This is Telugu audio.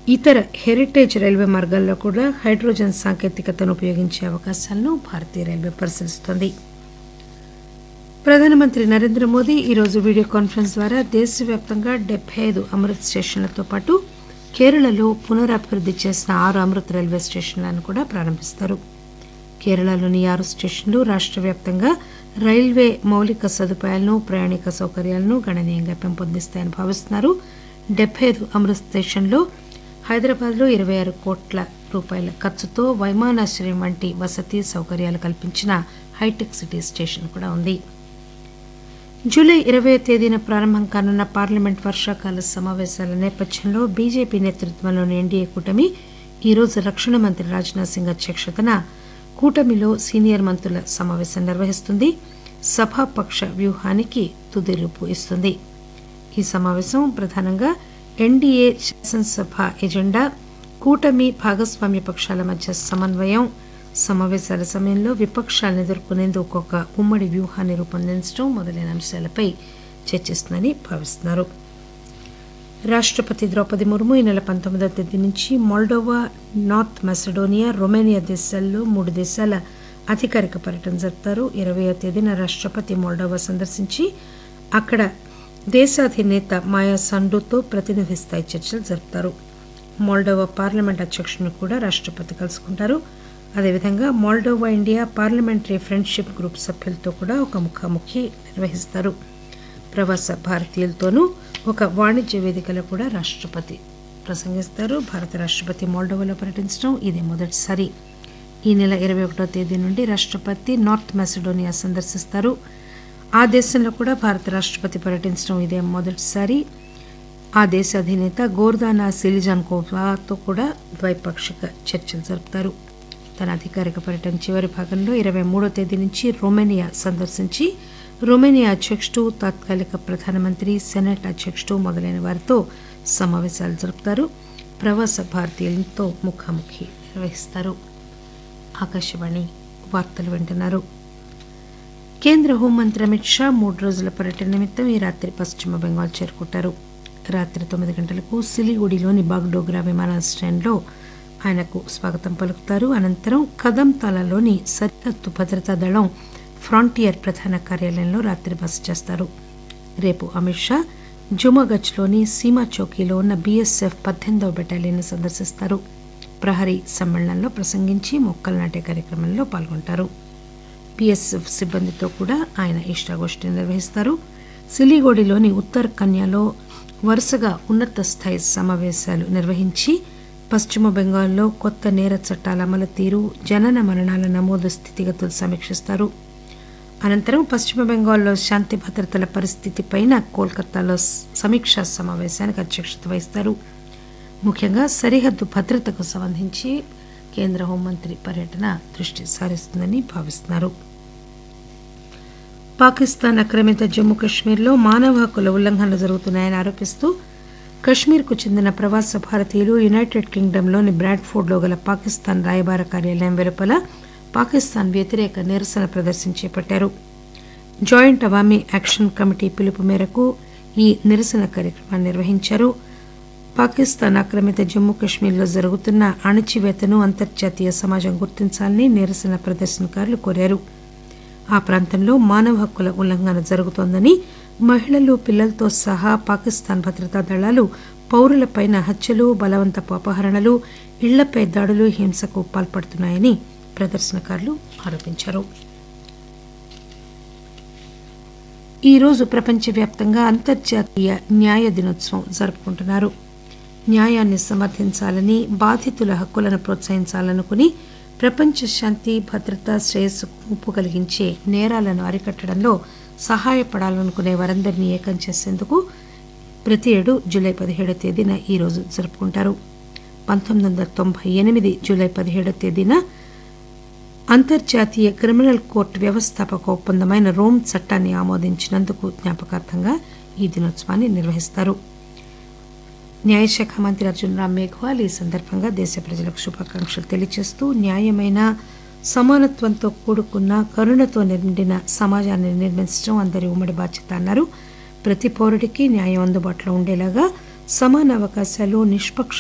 ఇతర హెరిటేజ్ రైల్వే మార్గాల్లో కూడా హైడ్రోజన్ సాంకేతికతను ఉపయోగించే అవకాశాలను భారతీయ రైల్వే పరిశీలిస్తోంది ప్రధానమంత్రి నరేంద్ర మోదీ ఈరోజు వీడియో కాన్ఫరెన్స్ ద్వారా దేశవ్యాప్తంగా డెబ్బై ఐదు అమృత్ స్టేషన్లతో పాటు కేరళలో పునరాభివృద్ధి చేసిన ఆరు అమృత్ రైల్వే స్టేషన్లను కూడా ప్రారంభిస్తారు కేరళలోని ఆరు స్టేషన్లు రాష్ట్ర వ్యాప్తంగా రైల్వే మౌలిక సదుపాయాలను ప్రయాణిక సౌకర్యాలను గణనీయంగా పెంపొందిస్తాయని భావిస్తున్నారు డెబ్బై ఐదు అమృత్ స్టేషన్లో హైదరాబాద్లో ఇరవై ఆరు కోట్ల రూపాయల ఖర్చుతో వైమానాశ్రయం వంటి వసతి సౌకర్యాలు కల్పించిన హైటెక్ సిటీ స్టేషన్ కూడా ఉంది జూలై ఇరవై తేదీన ప్రారంభం కానున్న పార్లమెంట్ వర్షాకాల సమావేశాల నేపథ్యంలో బీజేపీ నేతృత్వంలోని ఎన్డీఏ కూటమి ఈరోజు రక్షణ మంత్రి రాజ్నాథ్ సింగ్ అధ్యక్షతన కూటమిలో సీనియర్ మంత్రుల సమావేశం నిర్వహిస్తుంది సభాపక్ష వ్యూహానికి తుది రూపు ఇస్తుంది ఈ సమావేశం ప్రధానంగా ఎన్డీఏ శాసనసభ ఎజెండా కూటమి భాగస్వామ్య పక్షాల మధ్య సమన్వయం సమావేశాల సమయంలో విపక్షాలను ఎదుర్కొనేందుకు ఒక ఉమ్మడి వ్యూహాన్ని రూపొందించడం మొదలైన అంశాలపై చర్చిస్తుందని భావిస్తున్నారు రాష్ట్రపతి ద్రౌపది ముర్ము ఈ నెల పంతొమ్మిదవ తేదీ నుంచి మోల్డోవా నార్త్ మెసడోనియా రొమేనియా దేశాల్లో మూడు దేశాల అధికారిక పర్యటన జరుపుతారు ఇరవయో తేదీన రాష్ట్రపతి మోల్డోవా సందర్శించి అక్కడ దేశాధినేత మాయా సండుతో ప్రతినిధి స్థాయి చర్చలు జరుపుతారు మోల్డోవా పార్లమెంట్ అధ్యక్షుడిని కూడా రాష్ట్రపతి కలుసుకుంటారు అదేవిధంగా Moldova India parliamentary friendship group సభ్యులతో కూడా ఒక ముఖాముఖి నిర్వహిస్తారు ప్రవాస భారతీయులతోనూ ఒక వాణిజ్య వేదికలో కూడా రాష్ట్రపతి ప్రసంగిస్తారు భారత రాష్ట్రపతి మోల్డోవాలో పర్యటించడం ఇదే మొదటిసారి ఈ నెల ఇరవై ఒకటో తేదీ నుండి రాష్ట్రపతి నార్త్ మెసడోనియా సందర్శిస్తారు ఆ దేశంలో కూడా భారత రాష్ట్రపతి పర్యటించడం ఇదే మొదటిసారి ఆ దేశ అధినేత గోర్దానా సిలిజాన్కోవాతో కూడా ద్వైపాక్షిక చర్చలు జరుపుతారు తన అధికారిక పర్యటన చివరి భాగంలో ఇరవై మూడో తేదీ నుంచి రొమేనియా సందర్శించి రొమేనియా అధ్యక్షుడు తాత్కాలిక ప్రధానమంత్రి సెనెట్ అధ్యక్షుడు మొదలైన వారితో సమావేశాలు జరుపుతారు ప్రవాస భారతీయులతో ముఖాముఖి నిర్వహిస్తారు ఆకాశవాణి వార్తలు వింటున్నారు కేంద్ర హోంమంత్రి అమిత్ షా మూడు రోజుల పర్యటన నిమిత్తం ఈ రాత్రి పశ్చిమ బెంగాల్ చేరుకుంటారు రాత్రి తొమ్మిది గంటలకు సిలిగుడిలోని బాగ్డోగ్రా విమానాశ్రయంలో ఆయనకు స్వాగతం పలుకుతారు అనంతరం కదంతాలలోని సరిహద్దు భద్రతా దళం ఫ్రాంటియర్ ప్రధాన కార్యాలయంలో రాత్రి బస చేస్తారు రేపు అమిత్ షా జుమాగచ్లోని సీమా చౌకీలో ఉన్న బీఎస్ఎఫ్ పద్దెనిమిదవ బెటాలియన్ సందర్శిస్తారు ప్రహరీ సమ్మేళనంలో ప్రసంగించి మొక్కలు నాటే కార్యక్రమంలో పాల్గొంటారు బీఎస్ఎఫ్ సిబ్బందితో కూడా ఆయన ఇష్టాగోష్ఠి నిర్వహిస్తారు సిలిగోడిలోని ఉత్తర్ కన్యాలో వరుసగా ఉన్నత స్థాయి సమావేశాలు నిర్వహించి పశ్చిమ బెంగాల్లో కొత్త నేర చట్టాల అమలు తీరు జనన మరణాల నమోదు స్థితిగతులు సమీక్షిస్తారు అనంతరం పశ్చిమ బెంగాల్లో శాంతి భద్రతల పరిస్థితిపైన కోల్కతాలో సమీక్షా సమావేశానికి అధ్యక్షత వహిస్తారు ముఖ్యంగా సరిహద్దు భద్రతకు సంబంధించి కేంద్ర హోంమంత్రి పర్యటన దృష్టి సారిస్తుందని భావిస్తున్నారు పాకిస్తాన్ ఆక్రమిత జమ్మూ కశ్మీర్లో మానవ హక్కుల ఉల్లంఘనలు జరుగుతున్నాయని ఆరోపిస్తూ కశ్మీర్కు చెందిన ప్రవాస భారతీయులు యునైటెడ్ కింగ్డమ్లోని బ్రాడ్ఫోర్డ్లో గల పాకిస్తాన్ రాయబార కార్యాలయం వెలుపల పాకిస్తాన్ వ్యతిరేక నిరసన ప్రదర్శన చేపట్టారు జాయింట్ అవామీ యాక్షన్ కమిటీ పిలుపు మేరకు ఈ నిరసన కార్యక్రమాన్ని నిర్వహించారు పాకిస్తాన్ ఆక్రమిత జమ్మూ కశ్మీర్లో జరుగుతున్న అణచివేతను అంతర్జాతీయ సమాజం గుర్తించాలని నిరసన ప్రదర్శనకారులు కోరారు ఆ ప్రాంతంలో మానవ హక్కుల ఉల్లంఘన జరుగుతోందని మహిళలు పిల్లలతో సహా పాకిస్తాన్ భద్రతా దళాలు పౌరులపైన హత్యలు బలవంతపు అపహరణలు ఇళ్లపై దాడులు హింసకు పాల్పడుతున్నాయని ప్రదర్శనకారులు ఆరోపించారు ఈరోజు ప్రపంచవ్యాప్తంగా అంతర్జాతీయ న్యాయ దినోత్సవం జరుపుకుంటున్నారు న్యాయాన్ని సమర్థించాలని బాధితుల హక్కులను ప్రోత్సహించాలనుకుని ప్రపంచ శాంతి భద్రత శ్రేయస్సుకు ముప్పు కలిగించే నేరాలను అరికట్టడంలో సహాయపడాలనుకునే వారందరినీ ఏకం చేసేందుకు ప్రతి ఏడు జూలై పదిహేడో తేదీన ఈరోజు జరుపుకుంటారు పంతొమ్మిది వందల తొంభై ఎనిమిది జూలై పదిహేడో తేదీన అంతర్జాతీయ క్రిమినల్ కోర్టు వ్యవస్థాపక ఒప్పందమైన రోమ్ చట్టాన్ని ఆమోదించినందుకు జ్ఞాపకార్థంగా ఈ దినోత్సవాన్ని నిర్వహిస్తారు న్యాయశాఖ మంత్రి అర్జున్ రామ్ మేఘ్వాల్ ఈ సందర్భంగా దేశ ప్రజలకు శుభాకాంక్షలు తెలియజేస్తూ న్యాయమైన సమానత్వంతో కూడుకున్న కరుణతో నిండిన సమాజాన్ని నిర్మించడం అందరి ఉమ్మడి బాధ్యత అన్నారు ప్రతి పౌరుడికి న్యాయం అందుబాటులో ఉండేలాగా సమాన అవకాశాలు నిష్పక్ష